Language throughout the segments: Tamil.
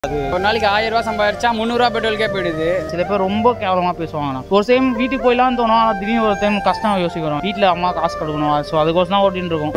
ஒரு நாளைக்கு ஆயிரம் ரூபாய் சம்பாதிச்சா முந்நூறுரூவா பெட்ரோலுக்கே போயிடுது சில பேர் ரொம்ப கேவலமாக பேசுவாங்கண்ணா ஒரு டைம் வீட்டுக்கு போயிடலாம்னு தோணும் ஆனால் திடீர்னு ஒரு டைம் கஷ்டம் யோசிக்கிறோம் வீட்டில் அம்மா காசு கொடுக்கணும் ஸோ அதுக்கோசம் தான் ஓட்டின்னு இருக்கோம்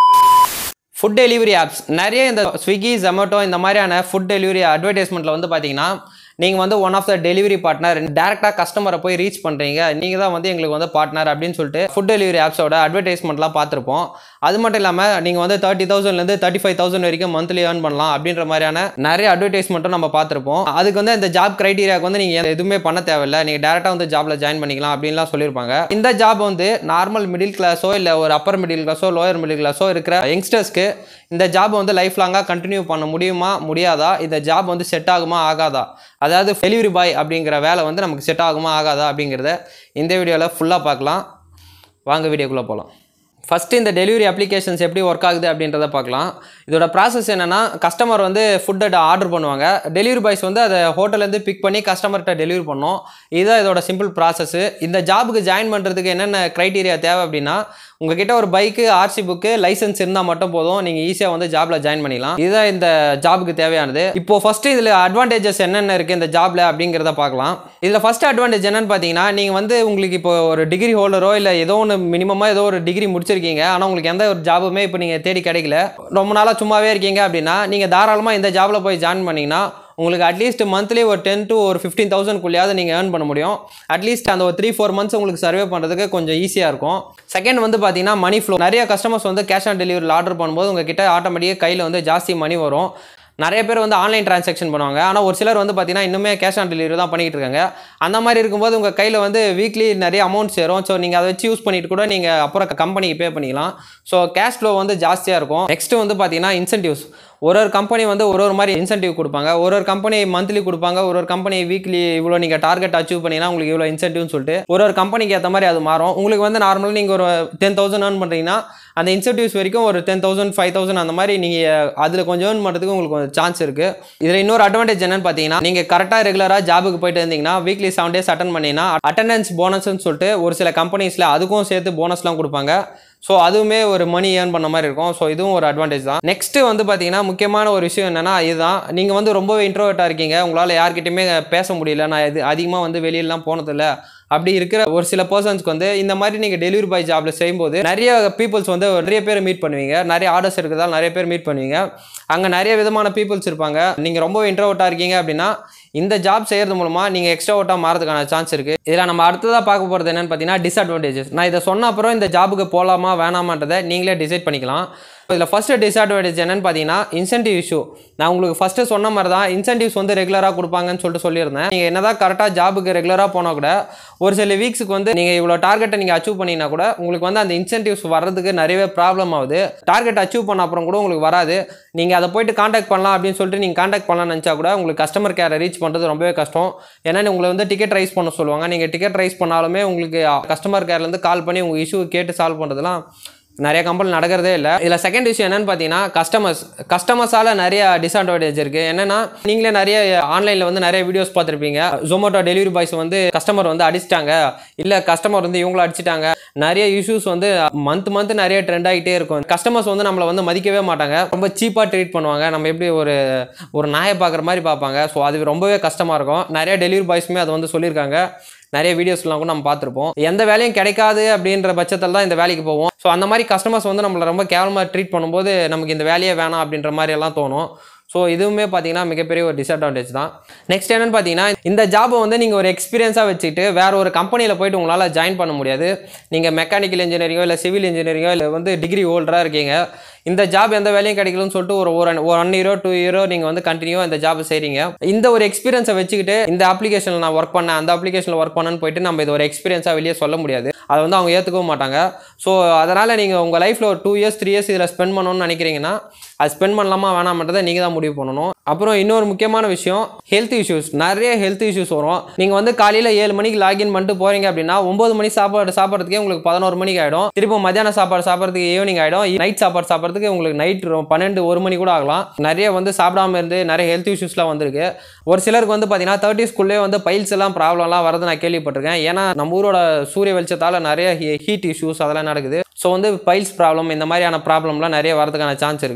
ஃபுட் டெலிவரி ஆப்ஸ் நிறைய இந்த ஸ்விக்கி ஜொமேட்டோ இந்த மாதிரியான ஃபுட் டெலிவரி அட்வர்டைஸ்மெண்ட்டில் வந்து பார்த்தீங்கன்னா நீங்கள் வந்து one of the delivery partner டேரெக்டாக கஸ்டமரை போய் ரீச் பண்ணுறீங்க நீங்கள் தான் வந்து எங்களுக்கு வந்து பார்ட்னர் அப்படின்னு சொல்லிட்டு ஃபுட் டெலிவரி ஆப்ஸோட அட்வர்டைஸ்மெண்ட்லாம் பார்த்துருப்போம் அது மட்டும் இல்லாமல் நீங்கள் வந்து தேர்ட்டி தௌசண்ட்லேருந்து தேர்ட்டி ஃபைவ் தௌசண்ட் வரைக்கும் மந்த்லி ஏர்ன் பண்ணலாம் அப்படின்ற மாதிரியான நிறைய அட்வர்டைஸ்மெண்ட்டும் நம்ம பார்த்துருப்போம் அதுக்கு வந்து இந்த ஜாப் க்ரைட்டீரியாவுக்கு வந்து நீங்கள் எதுவுமே பண்ண தேவையில்ல நீங்கள் டேரெக்டாக வந்து ஜாப்ல ஜாயின் பண்ணிக்கலாம் அப்படின்லாம் சொல்லியிருப்பாங்க இந்த ஜாப் வந்து நார்மல் மிடில் கிளாஸோ இல்லை ஒரு அப்பர் மிடில் கிளாஸோ லோயர் மிடில் கிளாஸோ இருக்கிற யங்ஸ்டர்ஸ்க்கு இந்த ஜாப் வந்து லைஃப் லாங்காக கண்டினியூ பண்ண முடியுமா முடியாதா இந்த ஜாப் வந்து செட் ஆகுமா ஆகாதா அதாவது டெலிவரி பாய் அப்படிங்கிற வேலை வந்து நமக்கு செட் ஆகுமா ஆகாதா அப்படிங்கிறத இந்த வீடியோவில் ஃபுல்லாக பார்க்கலாம் வாங்க வீடியோக்குள்ளே போகலாம் ஃபஸ்ட்டு இந்த டெலிவரி அப்ளிகேஷன்ஸ் எப்படி ஒர்க் ஆகுது அப்படின்றத பார்க்கலாம் இதோட ப்ராசஸ் என்னென்னா கஸ்டமர் வந்து ஃபுட்டை ஆர்டர் பண்ணுவாங்க டெலிவரி பாய்ஸ் வந்து அதை ஹோட்டல்லேருந்து பிக் பண்ணி கஸ்டமர்கிட்ட டெலிவரி பண்ணோம் இதுதான் இதோட சிம்பிள் ப்ராசஸ் இந்த ஜாபுக்கு ஜாயின் பண்ணுறதுக்கு என்னென்ன க்ரைட்டீரியா தேவை அப்படின்னா உங்ககிட்ட ஒரு பைக்கு ஆர்சி புக்கு லைசன்ஸ் இருந்தால் மட்டும் போதும் நீங்கள் ஈஸியாக வந்து ஜாபில் ஜாயின் பண்ணிக்கலாம் இதுதான் இந்த ஜாபுக்கு தேவையானது இப்போ ஃபஸ்ட்டு இதில் அட்வான்டேஜஸ் என்னென்ன இருக்குது இந்த ஜாபில் அப்படிங்கிறத பார்க்கலாம் இதில் ஃபஸ்ட் அட்வான்டேஜ் என்னன்னு பார்த்தீங்கன்னா நீங்கள் வந்து உங்களுக்கு இப்போ ஒரு டிகிரி ஹோல்டரோ இல்லை ஏதோ ஒன்று மினிமமாக ஏதோ ஒரு டிகிரி முடிச்சிருக்கீங்க ஆனால் உங்களுக்கு எந்த ஒரு ஜாபுமே இப்போ நீங்கள் தேடி கிடைக்கல ரொம்ப நாளாக சும்மாவே இருக்கீங்க அப்படின்னா நீங்கள் தாராளமாக இந்த ஜாபில் போய் ஜாயின் பண்ணிங்கன்னா உங்களுக்கு அட்லீஸ்ட் மந்த்லி ஒரு டென் to ஒரு ஃபிஃப்டீன் தௌசண்ட்குள்ளேயாவது நீங்கள் ஏர்ன் பண்ண முடியும் அட்லீஸ்ட் அந்த ஒரு த்ரீ ஃபோர் மந்த்ஸ் உங்களுக்கு சர்வே பண்ணுறதுக்கு கொஞ்சம் ஈஸியாக இருக்கும் செகண்ட் வந்து பார்த்தீங்கன்னா மணி ஃப்ளோ நிறைய கஸ்டமர்ஸ் வந்து கேஷ் ஆன் டெலிவரியில் ஆர்டர் பண்ணும்போது உங்ககிட்ட ஆட்டோமேட்டிக்காக கையில் வந்து ஜாஸ்தி மணி வரும் நிறைய பேர் வந்து ஆன்லைன் டிரான்சாக்ஷன் பண்ணுவாங்க ஆனால் ஒரு சிலர் வந்து பார்த்தீங்கன்னா இன்னுமே கேஷ் ஆன் டெலிவரி தான் பண்ணிக்கிட்டு இருக்காங்க அந்த மாதிரி இருக்கும்போது உங்கள் கையில் வந்து வீக்லி நிறைய அமௌண்ட் சேரும் ஸோ நீங்கள் அதை வச்சு யூஸ் பண்ணிட்டு கூட நீங்கள் அப்புறம் கம்பெனிக்கு பே பண்ணிக்கலாம் ஸோ கேஷ் ஃப்ளோ வந்து ஜாஸ்தியாக இருக்கும் நெக்ஸ்ட் வந்து பார்த்தீங்கன்னா இன்சென்டிவ்ஸ் ஒரு ஒரு கம்பெனி வந்து ஒரு ஒரு மாதிரி இன்சென்டிவ் கொடுப்பாங்க ஒரு ஒரு கம்பெனி மந்த்லி கொடுப்பாங்க ஒரு ஒரு கம்பெனி வீக்லி இவ்வளோ நீங்கள் டார்கெட் அச்சீவ் பண்ணினா உங்களுக்கு இவ்வளோ இன்சென்டிவ்னு சொல்லிட்டு ஒரு ஒரு கம்பெனிக்கு ஏற்ற மாதிரி அது மாறும் உங்களுக்கு வந்து நார்மலாக நீங்கள் ஒரு டென் தௌசண்ட் ஏர்ன் பண்ணுறீங்கன்னா அந்த இன்சென்டிவ்ஸ் வரைக்கும் ஒரு டென் தௌசண்ட் ஃபைவ் தௌசண்ட் அந்த மாதிரி நீங்கள் அதில் கொஞ்சம் ஏர்ன் பண்ணுறதுக்கு உங்களுக்கு கொஞ்சம் சான்ஸ் இருக்குது இதில் இன்னொரு அட்வான்டேஜ் என்னன்னு பார்த்தீங்கன்னா நீங்கள் கரெக்டாக ரெகுலராக ஜாபுக்கு போயிட்டு இருந்தீங்கன்னா வீக்லி செவன் டேஸ் அட்டன் பண்ணிங்கன்னா அட்டண்டன்ஸ் போனஸ்னு சொல்லிட்டு ஒரு சில கம்பெனிஸில் அதுக்கும் சேர்த்து போனஸ்லாம் கொடுப்பாங்க ஸோ அதுவுமே ஒரு மணி ஏர்ன் பண்ண மாதிரி இருக்கும் ஸோ இதுவும் ஒரு அட்வான்டேஜ் தான் நெக்ஸ்ட் வந்து பார்த்தீங்கன்னா முக்கியமான ஒரு விஷயம் என்னன்னா இதுதான் நீங்கள் வந்து ரொம்பவே இன்ட்ரோவேட்டாக இருக்கீங்க உங்களால் யார்கிட்டயுமே பேச முடியல நான் இது அதிகமாக வந்து வெளியிலலாம் போனதில்லை அப்படி இருக்கிற ஒரு சில பர்சன்ஸ்க்கு வந்து இந்த மாதிரி நீங்கள் டெலிவரி பாய் ஜாப்ல செய்யும்போது நிறைய பீப்புள்ஸ் வந்து நிறைய பேர் மீட் பண்ணுவீங்க நிறைய ஆர்டர்ஸ் இருக்கிறதால நிறைய பேர் மீட் பண்ணுவீங்க அங்கே நிறைய விதமான பீப்புள்ஸ் இருப்பாங்க நீங்கள் ரொம்ப இன்ட்ரோவர்ட்டாக இருக்கீங்க அப்படின்னா இந்த ஜாப் செய்கிறது மூலமாக நீங்கள் எக்ஸ்ட்ராவர்ட்டாக மாறதுக்கான சான்ஸ் இருக்குது இதில் நம்ம அடுத்ததாக பார்க்க போகிறது என்னன்னு பார்த்தீங்கன்னா டிஸ்அட்வான்டேஜஸ் நான் இதை சொன்ன அப்புறம் இந்த ஜாபுக்கு போகலாமா வேணாமான்றதை நீங்களே டிசைட் பண்ணிக்கலாம் இதில் ஃபஸ்ட்டு டிஸ்அட்வான்டேஜ் என்னன்னு பார்த்தீங்கன்னா இன்சென்டிவ் இஷ்யூ நான் உங்களுக்கு ஃபஸ்ட்டு சொன்ன மாதிரி தான் இன்சென்டிவ்ஸ் வந்து ரெகுலராக கொடுப்பாங்கன்னு சொல்லிட்டு சொல்லியிருந்தேன் நீங்கள் என்னதான் கரெக்டாக ஜாபுக்கு ரெகுலராக போனால் கூட ஒரு சில வீக்ஸுக்கு வந்து நீங்கள் இவ்வளோ டார்கெட்டை நீங்கள் அச்சீவ் பண்ணினா கூட உங்களுக்கு வந்து அந்த இன்சென்டிவ்ஸ் வர்றதுக்கு நிறையவே ப்ராப்ளம் ஆகுது டார்கெட் அச்சீவ் பண்ண அப்புறம் கூட உங்களுக்கு வராது நீங்கள் அதை போயிட்டு காண்டாக்ட் பண்ணலாம் அப்படின்னு சொல்லிட்டு நீங்கள் காண்டாக்ட் பண்ணலாம்னு நினச்சா கூட உங்களுக்கு கஸ்டமர் கேரை ரீச் பண்ணுறது ரொம்பவே கஷ்டம் ஏன்னா உங்களை வந்து டிக்கெட் ரைஸ் பண்ண சொல்லுவாங்க நீங்கள் டிக்கெட் ரைஸ் பண்ணாலுமே உங்களுக்கு கஸ்டமர் கேர்லேருந்து கால் பண்ணி உங்கள் இஷ்யூ கேட்டு சால்வ் பண்ணுறதுலாம் நிறைய கம்பெனி நடக்கிறதே இல்லை இதில் செகண்ட் விஷயம் என்னன்னு பார்த்தீங்கன்னா கஸ்டமர்ஸ் கஸ்டமர்ஸால் நிறைய டிஸ்அட்வான்டேஜ் இருக்குது என்னன்னா நீங்களே நிறைய ஆன்லைனில் வந்து நிறைய வீடியோஸ் பார்த்துருப்பீங்க ஜொமேட்டோ டெலிவரி பாய்ஸ் வந்து கஸ்டமர் வந்து அடிச்சிட்டாங்க இல்லை கஸ்டமர் வந்து இவங்கள அடிச்சிட்டாங்க நிறைய இஷ்யூஸ் வந்து மந்த் மந்த் நிறைய ட்ரெண்ட் ஆகிட்டே இருக்கும் கஸ்டமர்ஸ் வந்து நம்மளை வந்து மதிக்கவே மாட்டாங்க ரொம்ப சீப்பாக ட்ரீட் பண்ணுவாங்க நம்ம எப்படி ஒரு ஒரு நாயை பார்க்குற மாதிரி பார்ப்பாங்க ஸோ அது ரொம்பவே கஷ்டமாக இருக்கும் நிறைய டெலிவரி பாய்ஸுமே அதை வந்து சொல்லியிருக்காங்க நிறைய வீடியோஸ்லாம் கூட நம்ம பார்த்துருப்போம் எந்த வேலையும் கிடைக்காது அப்படின்ற பட்சத்தில் தான் இந்த வேலைக்கு போவோம் ஸோ அந்த மாதிரி கஸ்டமர்ஸ் வந்து நம்மளை ரொம்ப கேவலமாக ட்ரீட் பண்ணும்போது நமக்கு இந்த வேலையே வேணாம் அப்படின்ற மாதிரி எல்லாம் தோணும் ஸோ இதுவுமே பார்த்தீங்கன்னா மிகப்பெரிய ஒரு டிஸ்அட்வான்டேஜ் தான் நெக்ஸ்ட் என்னன்னு பார்த்தீங்கன்னா இந்த ஜாபை வந்து நீங்கள் ஒரு எக்ஸ்பீரியன்ஸாக வச்சுட்டு வேற ஒரு கம்பெனியில் போயிட்டு உங்களால் ஜாயின் பண்ண முடியாது நீங்கள் மெக்கானிக்கல் இன்ஜினியரிங்கோ இல்லை சிவில் இன்ஜினியரிங்கோ இல்லை வந்து டிகிரி ஹோல்டராக இருக்கீங்க இந்த ஜாப் எந்த வேலையும் கிடைக்கலன்னு சொல்லிட்டு ஒரு ஒரு ஒன் இயரோ டூ இயரோ நீங்கள் வந்து கண்டினியூ இந்த ஜாப் செய்கிறீங்க இந்த ஒரு எக்ஸ்பீரியன்ஸை வச்சுக்கிட்டு இந்த அப்ளிகேஷனில் நான் ஒர்க் பண்ணேன் அந்த அப்ளிகேஷனில் ஒர்க் பண்ணேன்னு போயிட்டு நம்ம இது ஒரு எக்ஸ்பீரியன்ஸாக வெளியே சொல்ல முடியாது அதை வந்து அவங்க ஏற்றுக்கவும் மாட்டாங்க ஸோ அதனால் நீங்கள் உங்கள் லைஃப்பில் ஒரு டூ இயர்ஸ் த்ரீ இயர்ஸ் இதில் ஸ்பெண்ட் பண்ணணும்னு நினைக்கிறீங்கன்னா அது ஸ்பெண்ட் பண்ணலாமா வேணாமன்றதை நீங்கள் தான் முடிவு பண்ணணும் அப்புறம் இன்னொரு முக்கியமான விஷயம் ஹெல்த் இஷ்யூஸ் நிறைய ஹெல்த் இஷ்யூஸ் வரும் நீங்கள் வந்து காலையில் ஏழு மணிக்கு லாகின் பண்ணிட்டு போகிறீங்க அப்படின்னா ஒம்பது மணி சாப்பாடு சாப்பிட்றதுக்கே உங்களுக்கு பதினோரு மணிக்கு ஆகிடும் திரும்ப மத்தியான சாப்பாடு சாப்பிட்றதுக்கு ஈவினிங் ஆகிடும் நைட் சாப்பாடு சாப்பிட்றதுக்கு உங்களுக்கு நைட் பன்னெண்டு ஒரு மணி கூட ஆகலாம் நிறைய வந்து சாப்பிடாம இருந்து நிறைய ஹெல்த் இஷ்யூஸ்லாம் வந்திருக்கு ஒரு சிலருக்கு வந்து பார்த்தீங்கன்னா தேர்ட்டிஸ்குள்ளே வந்து பைல்ஸ் எல்லாம் ப்ராப்ளம்லாம் வரது நான் கேள்விப்பட்டிருக்கேன் ஏன்னா நம்ம ஊரோட சூரிய வெளிச்சத்தால் நிறைய ஹீட் இஷ்யூஸ் அதெல்லாம் நடக்குது ஸோ வந்து பைல்ஸ் ப்ராப்ளம் இந்த மாதிரியான ப்ராப்ளம்லாம் நிறைய வரதுக்கான சான்ஸ் இருக்குது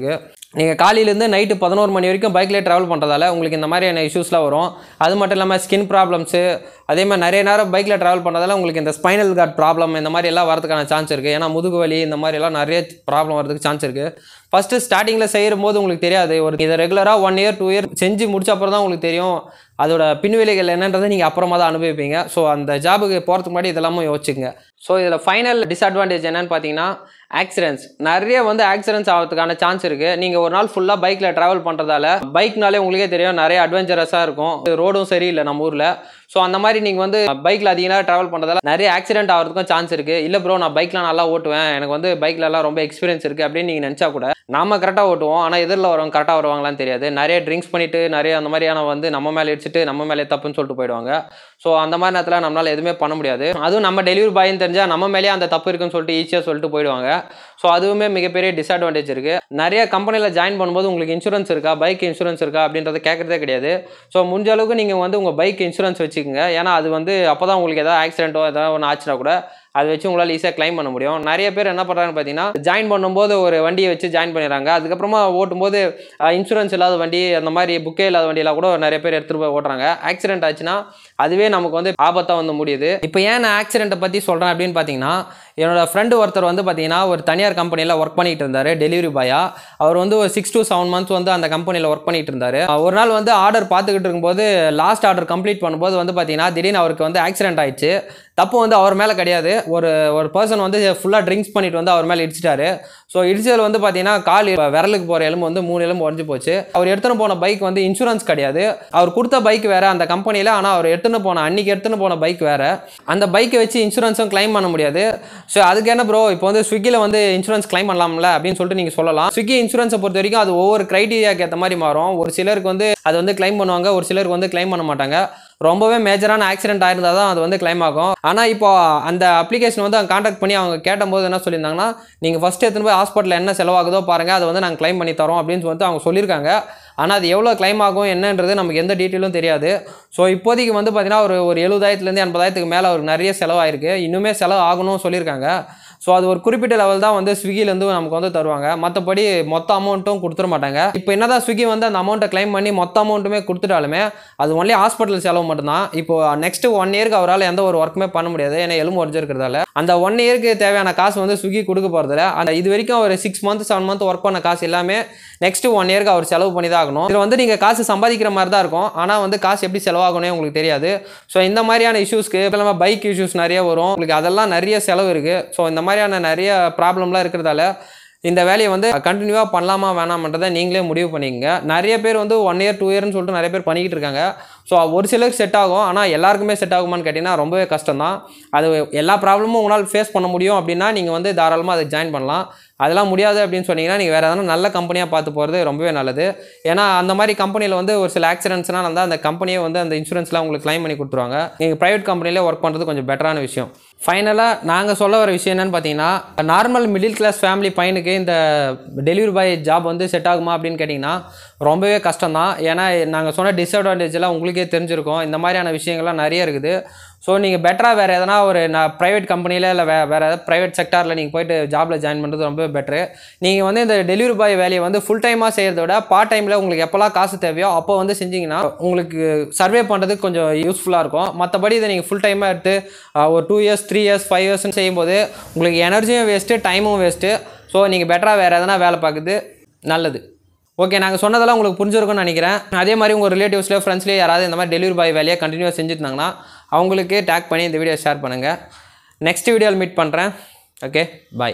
நீங்கள் காலையிலேருந்து நைட்டு பதினோரு மணி வரைக்கும் பைக்லேயே ட்ராவல் பண்ணுறதால உங்களுக்கு இந்த மாதிரியான இஷ்யூஸ்லாம் வரும் அது மட்டும் இல்லாமல் ஸ்கின் ப்ராப்ளம்ஸு அதே மாதிரி நிறைய நேரம் பைக்கில் ட்ராவல் பண்ணுறதால உங்களுக்கு இந்த ஸ்பைனல் கார்ட் ப்ராப்ளம் இந்த மாதிரி எல்லாம் வரதுக்கான சான்ஸ் இருக்குது ஏன்னா முதுகு வலி இந்த மாதிரி எல்லாம் நிறைய ப்ராப்ளம் வரதுக்கு சான்ஸ் இருக்குது ஃபஸ்ட்டு ஸ்டார்டிங்கில் செய்யும் போது உங்களுக்கு தெரியாது ஒரு இதை ரெகுலராக ஒன் இயர் டூ இயர் செஞ்சு முடிச்ச அப்புறம் தான் உங்களுக்கு தெரியும் அதோட பின்விளைகள் என்னன்றதை நீங்கள் அப்புறமா தான் அனுபவிப்பீங்க ஸோ அந்த ஜாபுக்கு போகிறதுக்கு முன்னாடி இதெல்லாமும் யோசிச்சுங்க ஸோ இதில் ஃபைனல் டிஸ்அட்வான்டேஜ் என்னன்னு பார்த்தீங்கன்னா ஆக்சிடென்ட்ஸ் நிறைய வந்து ஆக்சிடென்ட்ஸ் ஆகிறதுக்கான சான்ஸ் இருக்குது நீங்கள் ஒரு நாள் ஃபுல்லாக பைக்கில் ட்ராவல் பண்ணுறதால பைக்னாலே உங்களுக்கே தெரியும் நிறைய அட்வென்ச்சரஸாக இருக்கும் ரோடும் சரியில்லை நம்ம ஊரில் ஸோ அந்த மாதிரி நீங்கள் வந்து பைக்கில் அதிக நேரம் ட்ராவல் பண்ணுறதால நிறைய ஆக்சிடென்ட் ஆகிறதுக்கும் சான்ஸ் இருக்குது இல்லை ப்ரோ நான் பைக்லாம் நல்லா ஓட்டுவேன் எனக்கு வந்து பைக்லலாம் ரொம்ப எக்ஸ்பீரியன்ஸ் இருக்குது அப்படின்னு நீங்கள் நினச்சா கூட நாம கரெக்டாக ஓட்டுவோம் ஆனால் எதிரில் வரவங்க கரெக்டாக வருவாங்களான்னு தெரியாது நிறைய ட்ரிங்க்ஸ் பண்ணிட்டு நிறைய அந்த மாதிரியான வந்து நம்ம மேலே இடிச்சிட்டு நம்ம மேலே தப்புன்னு சொல்லிட்டு போயிடுவாங்க ஸோ அந்த மாதிரி நேரத்தில் நம்மளால் எதுவுமே பண்ண முடியாது அதுவும் நம்ம டெலிவரி பாய்னு தெரிஞ்சால் நம்ம மேலேயே அந்த தப்பு இருக்குன்னு சொல்லிட்டு ஈஸியாக சொல்லிட்டு போயிடுவாங்க ஸோ அதுவுமே மிகப்பெரிய டிஸ்அட்வான்டேஜ் இருக்குது நிறைய கம்பெனியில் ஜாயின் பண்ணும்போது உங்களுக்கு இன்சூரன்ஸ் இருக்கா பைக் இன்சூரன்ஸ் இருக்கா அப்படின்றத கேட்குறதே கிடையாது ஸோ முடிஞ்ச அளவுக்கு நீங்கள் வந்து உங்கள் பைக் இன்சூரன்ஸ் வச்சுக்கோங்க ஏன்னா அது வந்து அப்போ தான் உங்களுக்கு ஏதாவது ஆக்சிடென்ட்டோ ஏதாவது ஒன்று ஆச்சுன்னா கூட அதை வச்சு உங்களால் ஈஸியாக க்ளைம் பண்ண முடியும் நிறைய பேர் என்ன பண்ணுறாங்கன்னு பார்த்தீங்கன்னா ஜாயின் பண்ணும்போது ஒரு வண்டியை வச்சு ஜாயின் பண்ணிடுறாங்க அதுக்கப்புறமா ஓட்டும்போது இன்சூரன்ஸ் இல்லாத வண்டி அந்த மாதிரி புக்கே இல்லாத வண்டியெல்லாம் கூட நிறைய பேர் எடுத்துகிட்டு போய் ஓட்டுறாங்க ஆக்சிடென்ட் ஆச்சுன்னா அதுவே நமக்கு வந்து ஆபத்தாக வந்து முடியுது இப்போ ஏன் நான் ஆக்சிடென்ட்டை பற்றி சொல்கிறேன் அப்படின்னு பார்த்தீங்கன்னா என்னோட ஃப்ரெண்டு ஒருத்தர் வந்து பார்த்தீங்கன்னா ஒரு தனியார் கம்பெனியில் ஒர்க் பண்ணிட்டு இருந்தார் டெலிவரி பாயா அவர் வந்து ஒரு சிக்ஸ் to செவன் மந்த்ஸ் வந்து அந்த கம்பெனியில் ஒர்க் பண்ணிட்டு இருந்தார் ஒரு நாள் வந்து ஆர்டர் பார்த்துக்கிட்டு இருக்கும்போது லாஸ்ட் ஆர்டர் கம்ப்ளீட் பண்ணும்போது வந்து பார்த்தீங்கன்னா திடீர்னு அவருக்கு வந்து ஆக்சிடென்ட் ஆயிடுச்சு தப்பு வந்து அவர் மேலே கிடையாது ஒரு ஒரு பர்சன் வந்து ஃபுல்லாக ட்ரிங்க்ஸ் பண்ணிட்டு வந்து அவர் மேலே இடிச்சிட்டாரு ஸோ இடிச்சதில் வந்து பார்த்தீங்கன்னா கால் விரலுக்கு போகிற எலும்பு வந்து மூணு எலும்பு உடஞ்சி போச்சு அவர் எடுத்துன்னு போன பைக் வந்து இன்சூரன்ஸ் கிடையாது அவர் கொடுத்த பைக் வேற அந்த கம்பெனியில் ஆனால் அவர் எடுத்துன்னு போன அன்னைக்கு எடுத்துன்னு போன பைக் வேற அந்த பைக்கை வச்சு இன்சூரன்ஸும் க்ளைம் பண்ண முடியாது ஸோ அதுக்கு என்ன ப்ரோ இப்போ வந்து ஸ்விக்கியில் வந்து இன்சூரன்ஸ் க்ளைம் பண்ணலாம்ல அப்படின்னு சொல்லிட்டு நீங்கள் சொல்லலாம் ஸ்விக்கி இன்சூரன்ஸை பொறுத்த வரைக்கும் அது ஒவ்வொரு க்ரைட்டீரியாக்கு ஏற்ற மாதிரி மாறும் ஒரு சிலருக்கு வந்து அது வந்து க்ளைம் பண்ணுவாங்க ஒரு சிலருக்கு வந்து க்ளைம் பண்ண மாட்டாங்க ரொம்பவே மேஜரான ஆக்சிடென்ட் ஆயிருந்தால் தான் அது வந்து க்ளைம் ஆகும் ஆனால் இப்போ அந்த அப்ளிகேஷன் வந்து அவங்க காண்டாக்ட் பண்ணி அவங்க கேட்டபோது என்ன சொல்லியிருந்தாங்கன்னா நீங்கள் ஃபஸ்ட்டு எடுத்துன்னு போய் ஹாஸ்பிட்டலில் என்ன செலவாகுதோ பாருங்கள் அதை வந்து நாங்கள் க்ளைம் பண்ணி தரோம் அப்படின்னு சொல்லிட்டு அவங்க சொல்லியிருக்காங்க ஆனால் அது எவ்வளோ க்ளைம் ஆகும் என்னன்றது நமக்கு எந்த டீட்டெயிலும் தெரியாது ஸோ இப்போதைக்கு வந்து பார்த்தீங்கன்னா ஒரு ஒரு எழுபதாயிரத்துலேருந்து எண்பதாயிரத்துக்கு மேலே அவருக்கு நிறைய செலவாயிருக்கு இன்னுமே செலவு ஆகணும்னு சொல்லியிருக்காங்க ஸோ அது ஒரு குறிப்பிட்ட லெவல் தான் வந்து ஸ்விக்கிலேருந்து நமக்கு வந்து தருவாங்க மற்றபடி மொத்த அமௌண்ட்டும் கொடுத்துட மாட்டாங்க இப்போ என்னதான் ஸ்விக்கி வந்து அந்த அமௌண்ட்டை க்ளைம் பண்ணி மொத்த அமௌண்ட்டுமே கொடுத்துட்டாலுமே அது ஒன்லி ஹாஸ்பிட்டல் செலவு மட்டும்தான் இப்போ நெக்ஸ்ட் ஒன் இயருக்கு அவரால் எந்த ஒரு ஒர்க்குமே பண்ண முடியாது ஏன்னா எலும்பு உடஞ்சிருக்கிறதால அந்த ஒன் இயருக்கு தேவையான காசு வந்து ஸ்விக்கி கொடுக்க போகிறதில்ல அந்த இது வரைக்கும் ஒரு six month seven month work பண்ண காசு எல்லாமே நெக்ஸ்ட் ஒன் இயருக்கு அவர் செலவு பண்ணி தான் ஆகணும் இதில் வந்து நீங்கள் காசு சம்பாதிக்கிற மாதிரி தான் இருக்கும் ஆனால் வந்து காசு எப்படி செலவாகணும் உங்களுக்கு தெரியாது ஸோ இந்த மாதிரியான இஷ்யூஸ்க்கு இப்போ இல்லாமல் பைக் இஷ்யூஸ் நிறைய வரும் உங்களுக்கு அதெல்லாம் நிறைய செலவு இருக்குது ஸோ இந்த மாதிரியான நிறைய ப்ராப்ளம்லாம் இருக்கிறதால இந்த வேலையை வந்து கண்டினியூவாக பண்ணலாமா வேணாமன்றதை நீங்களே முடிவு பண்ணிக்கங்க நிறைய பேர் வந்து ஒன் இயர் டூ இயர்னு சொல்லிட்டு நிறைய பேர் பண்ணிக்கிட்டு இருக்காங்க ஸோ ஒரு சிலருக்கு செட் ஆகும் ஆனால் எல்லாருக்குமே செட் ஆகுமான்னு கேட்டிங்கன்னா ரொம்பவே கஷ்டம் தான் அது எல்லா ப்ராப்ளமும் உங்களால் ஃபேஸ் பண்ண முடியும் அப்படின்னா நீங்கள் வந்து தாராளமாக அதை ஜாயின் பண்ணலாம் அதெல்லாம் முடியாது அப்படின்னு சொன்னீங்கன்னா நீங்கள் வேறு எதனா நல்ல கம்பெனியாக பார்த்து போகிறது ரொம்பவே நல்லது ஏன்னா அந்த மாதிரி கம்பெனியில் வந்து ஒரு சில ஆக்சிடென்ட்ஸ்னால் வந்து அந்த கம்பெனியே வந்து அந்த இன்சூரன்ஸ்லாம் உங்களுக்கு க்ளைம் பண்ணி கொடுத்துருவாங்க நீங்கள் ப்ரைவேட் கம்பெனிலே ஒர்க் பண்ணுறது கொஞ்சம் பெட்டரான விஷயம் ஃபைனலாக நாங்கள் சொல்ல வர விஷயம் என்னன்னு பார்த்தீங்கன்னா நார்மல் மிடில் கிளாஸ் ஃபேமிலி பையனுக்கு இந்த டெலிவரி பாய் ஜாப் வந்து செட் ஆகுமா அப்படின்னு கேட்டிங்கன்னா ரொம்பவே கஷ்டம் தான் ஏன்னா நாங்கள் சொன்ன டிஸ்அட்வான்டேஜ் எல்லாம் உங்களுக்கே தெரிஞ்சிருக்கும் இந்த மாதிரியான விஷயங்கள்லாம் நிறைய இருக்குது ஸோ நீங்கள் பெட்டராக வேறு எதனா ஒரு நான் ப்ரைவேட் கம்பெனியில் இல்லை வே வேறு ஏதாவது ப்ரைவேட் செக்டாரில் நீங்கள் போயிட்டு ஜாபில் ஜாயின் பண்ணுறது ரொம்பவே பெட்ரு நீங்கள் வந்து இந்த டெலிவரி பாய் வேலையை வந்து ஃபுல் டைமாக செய்கிறத விட பார்ட் டைமில் உங்களுக்கு எப்போல்லாம் காசு தேவையோ அப்போ வந்து செஞ்சீங்கன்னா உங்களுக்கு சர்வே பண்ணுறதுக்கு கொஞ்சம் யூஸ்ஃபுல்லாக இருக்கும் மற்றபடி இதை நீங்கள் ஃபுல் டைமாக எடுத்து அஹ், ஒரு two years three years five இயர்ஸ்னு செய்யும்போது உங்களுக்கு எனர்ஜியும் வேஸ்ட்டு டைமும் வேஸ்ட்டு ஸோ நீங்கள் பெட்டராக வேறு எதனா வேலை பார்க்குறது நல்லது ஓகே நாங்கள் சொன்னதெல்லாம் உங்களுக்கு புரிஞ்சிருக்கும்னு நினைக்கிறேன் அதே மாதிரி உங்கள் ரிலேட்டிவ்ஸ்லேயோ ஃப்ரெண்ட்ஸ்லேயோ யாராவது இந்த மாதிரி டெலிவரி பாய் வேலையை கண்டினியூவாக செஞ்சுருந்தாங்கன்னா அவங்களுக்கு டேக் பண்ணி இந்த வீடியோ ஷேர் பண்ணுங்கள் நெக்ஸ்ட் வீடியோவில் மீட் பண்ணுறேன் ஓகே பாய்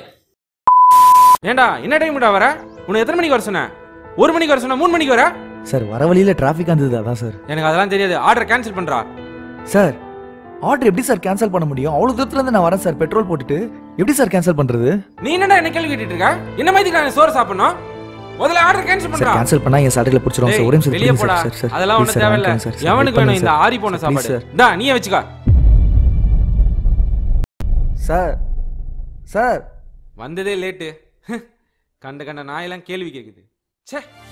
ஏண்டா என்ன டைம்டா வர உன்னை எத்தனை மணிக்கு வர சொன்னேன் ஒரு மணிக்கு வர சொன்ன மூணு மணிக்கு வர சார் வர வழியில டிராஃபிக் இருந்தது அதான் சார் எனக்கு அதெல்லாம் தெரியாது ஆர்டர் கேன்சல் பண்றா சார் ஆர்டர் எப்படி சார் கேன்சல் பண்ண முடியும் அவ்வளோ தூரத்துல இருந்து நான் வரேன் சார் பெட்ரோல் போட்டுட்டு எப்படி சார் கேன்சல் பண்றது நீ என்னடா என்ன கேள்வி கேட்டுட்டு இருக்க என்ன மாதிரி நான் சோறு சாப்பிடணும் முதல்ல ஆர்டர் கேன்சல் சார் பண்றா கேன்சல் பண்ணா என் சேலரியில் பிடிச்சிரும் சார் ஒரே நிமிஷம் வெளியே please போடா சார் சார் அதெல்லாம் please ஒன்றும் சார், தேவையில்ல வாங்கிக்கோங்க சார். எவனுக்கு Please வேணும் இந்த சார். ஆரி போன Please சாப்பாடு சார். டா நீயே வச்சுக்கா சார் சார் வந்ததே லேட்டு கண்ட கண்ட நாயெல்லாம் கேள்வி கேக்குது ச்சே